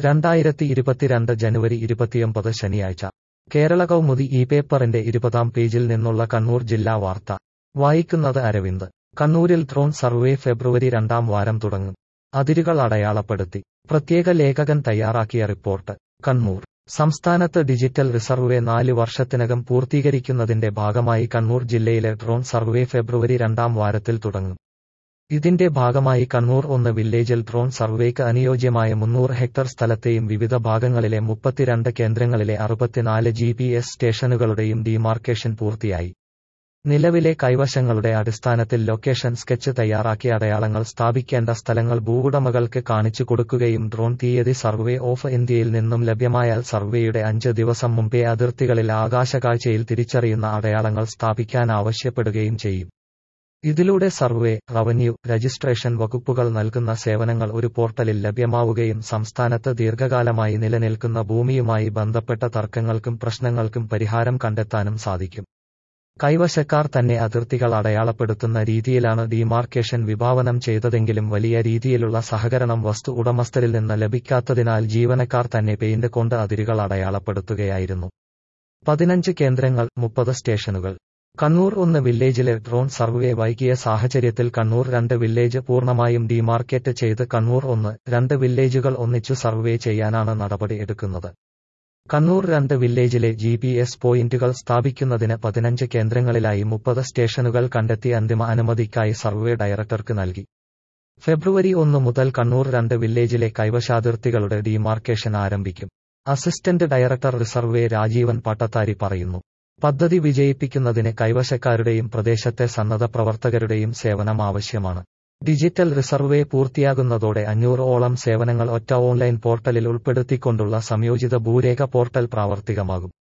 രണ്ടായിരത്തി ഇരുപത്തിരണ്ട് ജനുവരി ഇരുപത്തിയൊമ്പത് ശനിയാഴ്ച കേരള കൗമുദി ഈ പേപ്പറിന്റെ ഇരുപതാം പേജിൽ നിന്നുള്ള കണ്ണൂർ ജില്ലാ വാർത്ത വായിക്കുന്നത് അരവിന്ദ് കണ്ണൂരിൽ ഡ്രോൺ സർവേ ഫെബ്രുവരി രണ്ടാം വാരം തുടങ്ങും അതിരുകൾ അടയാളപ്പെടുത്തി പ്രത്യേക ലേഖകൻ തയ്യാറാക്കിയ റിപ്പോർട്ട് കണ്ണൂർ സംസ്ഥാനത്ത് ഡിജിറ്റൽ റിസർവേ നാല് വർഷത്തിനകം പൂർത്തീകരിക്കുന്നതിന്റെ ഭാഗമായി കണ്ണൂർ ജില്ലയിലെ ഡ്രോൺ സർവേ ഫെബ്രുവരി രണ്ടാം വാരത്തിൽ തുടങ്ങും ഇതിന്റെ ഭാഗമായി കണ്ണൂർ ഒന്ന് വില്ലേജിൽ ഡ്രോൺ സർവേക്ക് അനുയോജ്യമായ മുന്നൂറ് ഹെക്ടർ സ്ഥലത്തെയും വിവിധ ഭാഗങ്ങളിലെ മുപ്പത്തിരണ്ട് കേന്ദ്രങ്ങളിലെ അറുപത്തിനാല് ജി പി എസ് സ്റ്റേഷനുകളുടെയും ഡിമാർക്കേഷൻ പൂർത്തിയായി നിലവിലെ കൈവശങ്ങളുടെ അടിസ്ഥാനത്തിൽ ലൊക്കേഷൻ സ്കെച്ച് തയ്യാറാക്കി അടയാളങ്ങൾ സ്ഥാപിക്കേണ്ട സ്ഥലങ്ങൾ ഭൂവുടമകൾക്ക് കാണിച്ചു കൊടുക്കുകയും ഡ്രോൺ തീയതി സർവേ ഓഫ് ഇന്ത്യയിൽ നിന്നും ലഭ്യമായാൽ സർവേയുടെ അഞ്ച് ദിവസം മുമ്പേ അതിർത്തികളിൽ ആകാശകാഴ്ചയിൽ തിരിച്ചറിയുന്ന അടയാളങ്ങൾ സ്ഥാപിക്കാൻ ആവശ്യപ്പെടുകയും ചെയ്യും ഇതിലൂടെ സർവേ റവന്യൂ രജിസ്ട്രേഷൻ വകുപ്പുകൾ നൽകുന്ന സേവനങ്ങൾ ഒരു പോർട്ടലിൽ ലഭ്യമാവുകയും സംസ്ഥാനത്ത് ദീർഘകാലമായി നിലനിൽക്കുന്ന ഭൂമിയുമായി ബന്ധപ്പെട്ട തർക്കങ്ങൾക്കും പ്രശ്നങ്ങൾക്കും പരിഹാരം കണ്ടെത്താനും സാധിക്കും കൈവശക്കാർ തന്നെ അതിർത്തികൾ അടയാളപ്പെടുത്തുന്ന രീതിയിലാണ് ഡിമാർക്കേഷൻ വിഭാവനം ചെയ്തതെങ്കിലും വലിയ രീതിയിലുള്ള സഹകരണം വസ്തു ഉടമസ്ഥരിൽ നിന്ന് ലഭിക്കാത്തതിനാൽ ജീവനക്കാർ തന്നെ പെയിന്റ് കൊണ്ട് അതിരുകൾ അടയാളപ്പെടുത്തുകയായിരുന്നു പതിനഞ്ച് കേന്ദ്രങ്ങൾ മുപ്പത് സ്റ്റേഷനുകൾ കണ്ണൂർ ഒന്ന് വില്ലേജിലെ ഡ്രോൺ സർവേ വൈകിയ സാഹചര്യത്തിൽ കണ്ണൂർ രണ്ട് വില്ലേജ് പൂർണ്ണമായും ഡിമാർക്കേറ്റ് ചെയ്ത് കണ്ണൂർ ഒന്ന് രണ്ട് വില്ലേജുകൾ ഒന്നിച്ചു സർവേ ചെയ്യാനാണ് നടപടി എടുക്കുന്നത് കണ്ണൂർ രണ്ട് വില്ലേജിലെ ജി പി എസ് പോയിന്റുകൾ സ്ഥാപിക്കുന്നതിന് പതിനഞ്ച് കേന്ദ്രങ്ങളിലായി മുപ്പത് സ്റ്റേഷനുകൾ കണ്ടെത്തി അന്തിമ അനുമതിക്കായി സർവേ ഡയറക്ടർക്ക് നൽകി ഫെബ്രുവരി ഒന്ന് മുതൽ കണ്ണൂർ രണ്ട് വില്ലേജിലെ കൈവശാതിർത്തികളുടെ ഡിമാർക്കേഷൻ ആരംഭിക്കും assistant director resurvey Rajeevan Pattathari പറയുന്നു പദ്ധതി വിജയിപ്പിക്കുന്നതിന് കൈവശക്കാരുടെയും പ്രദേശത്തെ സന്നദ്ധ പ്രവർത്തകരുടെയും സേവനം ആവശ്യമാണ് ഡിജിറ്റൽ റിസർവേ പൂർത്തിയാകുന്നതോടെ അഞ്ഞൂറ് ഓളം സേവനങ്ങൾ ഒറ്റ ഓൺലൈൻ പോർട്ടലിൽ ഉൾപ്പെടുത്തിക്കൊണ്ടുള്ള സംയോജിത ഭൂരേഖ പോർട്ടൽ പ്രാവർത്തികമാകും